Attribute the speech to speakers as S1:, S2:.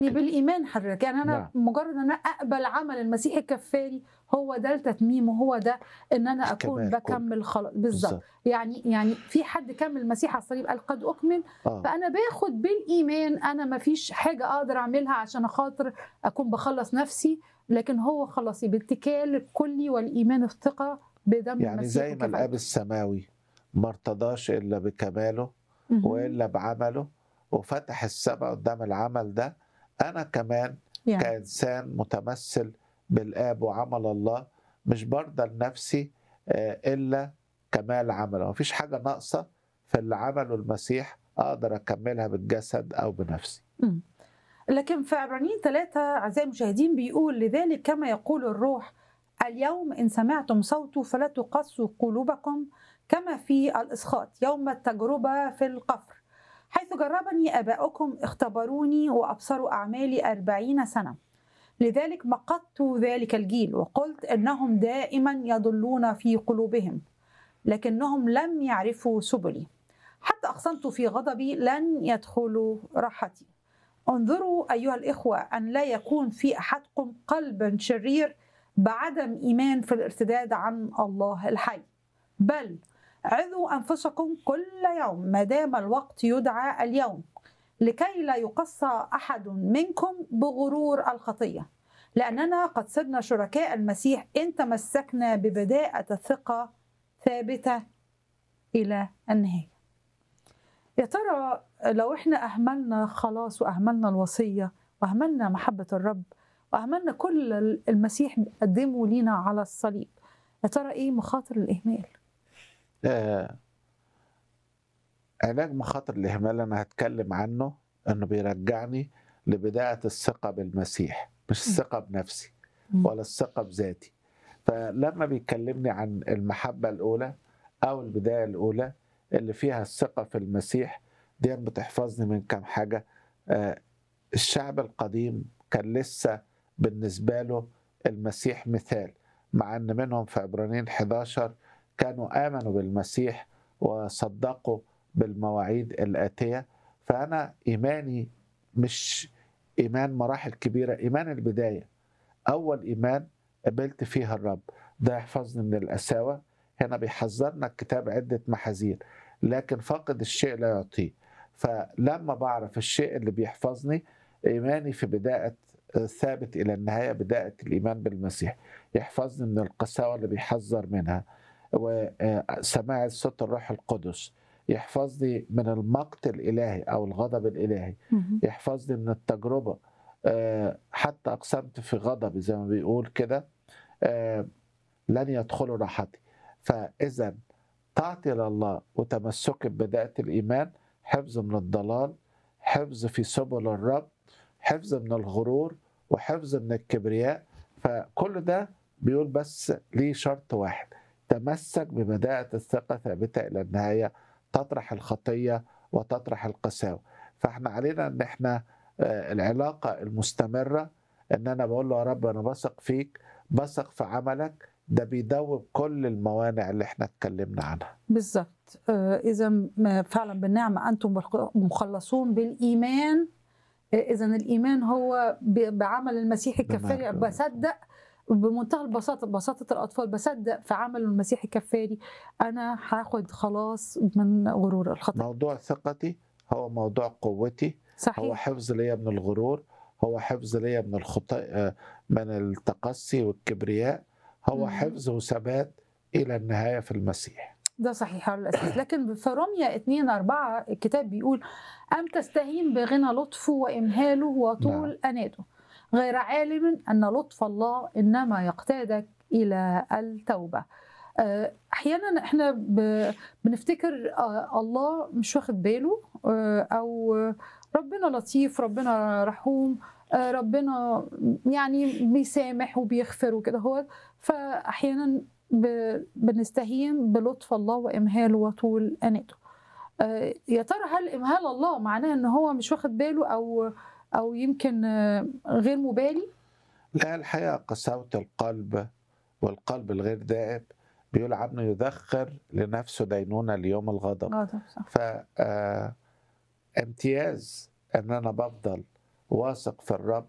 S1: بالايمان حضرتك يعني انا
S2: نعم.
S1: مجرد ان انا اقبل عمل المسيح الكفاري هو ده التتميم وهو ده ان انا اكون
S2: الكمال
S1: بكمل خلاص بالظبط
S2: بالظبط
S1: يعني يعني في حد كمل المسيح على الصليب قال قد اكمل
S2: اه
S1: فانا باخد بالايمان انا ما فيش حاجه اقدر اعملها عشان خاطر اكون بخلص نفسي لكن هو خلصي بالاتكال الكلي والايمان الثقه بدم
S2: يعني
S1: المسيح
S2: زي ما
S1: وكفايته.
S2: الاب السماوي ما ارتضاش الا بكماله
S1: مهم.
S2: والا بعمله وفتح السماء قدام العمل ده انا كمان
S1: يعني
S2: كانسان متمثل بالاب وعمل الله مش برضى لنفسي آه، الا كمال عمله مفيش حاجه ناقصه في اللي عمله المسيح اقدر اكملها بالجسد او بنفسي
S1: لكن في عبرانيين ثلاثة أعزائي المشاهدين بيقول لذلك كما يقول الروح اليوم إن سمعتم صوته فلا تقسوا قلوبكم كما في الإسخاط يوم التجربة في القفر حيث جربني آباؤكم اختبروني وأبصروا أعمالي أربعين سنة لذلك مقدت ذلك الجيل وقلت إنهم دائما يضلون في قلوبهم لكنهم لم يعرفوا سبلي حتى أقسمت في غضبي لن يدخلوا راحتي انظروا أيها الإخوة أن لا يكون في أحدكم قلب شرير بعدم إيمان في الارتداد عن الله الحي بل عظوا أنفسكم كل يوم ما دام الوقت يدعى اليوم لكي لا يقصى أحد منكم بغرور الخطية لأننا قد صرنا شركاء المسيح إن تمسكنا ببداءة الثقة ثابتة إلى النهاية يا ترى لو احنا اهملنا خلاص واهملنا الوصيه واهملنا محبه الرب واهملنا كل المسيح قدمه لينا على الصليب يا ترى ايه مخاطر الاهمال
S2: آه، علاج مخاطر الإهمال أنا هتكلم عنه إنه بيرجعني لبداية الثقة بالمسيح مش الثقة بنفسي
S1: مم.
S2: ولا الثقة بذاتي فلما بيكلمني عن المحبة الأولى أو البداية الأولى اللي فيها الثقة في المسيح دي بتحفظني من كام حاجة آه، الشعب القديم كان لسه بالنسبة له المسيح مثال مع أن منهم في عبرانيين 11 كانوا آمنوا بالمسيح وصدقوا بالمواعيد الآتية فأنا إيماني مش إيمان مراحل كبيرة إيمان البداية أول إيمان قبلت فيها الرب ده يحفظني من القساوة هنا بيحذرنا الكتاب عدة محاذير لكن فاقد الشيء لا يعطيه فلما بعرف الشيء اللي بيحفظني إيماني في بداية ثابت إلى النهاية بداية الإيمان بالمسيح يحفظني من القساوة اللي بيحذر منها وسماع صوت الروح القدس يحفظني من المقت الإلهي أو الغضب الإلهي
S1: مهم.
S2: يحفظني من التجربة آه، حتى أقسمت في غضبي زي ما بيقول كده آه، لن يدخلوا راحتي فإذا طاعتي لله وتمسكي ببداية الإيمان حفظ من الضلال حفظ في سبل الرب حفظ من الغرور وحفظ من الكبرياء فكل ده بيقول بس ليه شرط واحد تمسك ببداية الثقة ثابتة إلى النهاية تطرح الخطية وتطرح القساوة فاحنا علينا ان احنا آه، العلاقة المستمرة ان انا بقول له يا رب انا بثق فيك بثق في عملك ده بيدوب كل الموانع اللي احنا اتكلمنا عنها
S1: بالظبط آه، اذا ما فعلا بالنعمه انتم مخلصون بالايمان اذا الايمان هو ب- بعمل المسيح الكفاري
S2: بمعنى-
S1: بصدق بمنتهى البساطه بساطه الاطفال بصدق في عمل المسيح الكفاري انا هاخد خلاص من غرور الخطا
S2: موضوع ثقتي هو موضوع قوتي هو
S1: صحيح
S2: حفظ ليا من الغرور هو حفظ ليا من الخطأ من التقصي والكبرياء هو
S1: مم.
S2: حفظ وثبات الى النهايه في المسيح
S1: ده صحيح على الاساس لكن في روميا 2 4 الكتاب بيقول ام تستهين بغنى لطفه وامهاله وطول اناته غير عالم ان لطف الله انما يقتادك الى التوبه آه، احيانا احنا ب- بنفتكر آه، الله مش واخد باله آه، او ربنا لطيف ربنا رحوم آه، ربنا يعني بيسامح وبيغفر وكده هو فاحيانا ب- بنستهين بلطف الله وامهاله وطول اناته آه، يا ترى هل امهال الله معناه ان هو مش واخد باله او او يمكن آه، غير مبالي
S2: لا الحقيقه قساوه القلب والقلب الغير دائب بيقول عنه يذخر لنفسه دينونه ليوم الغضب
S1: اه ده صح
S2: ف آه، امتياز ان انا بفضل واثق في الرب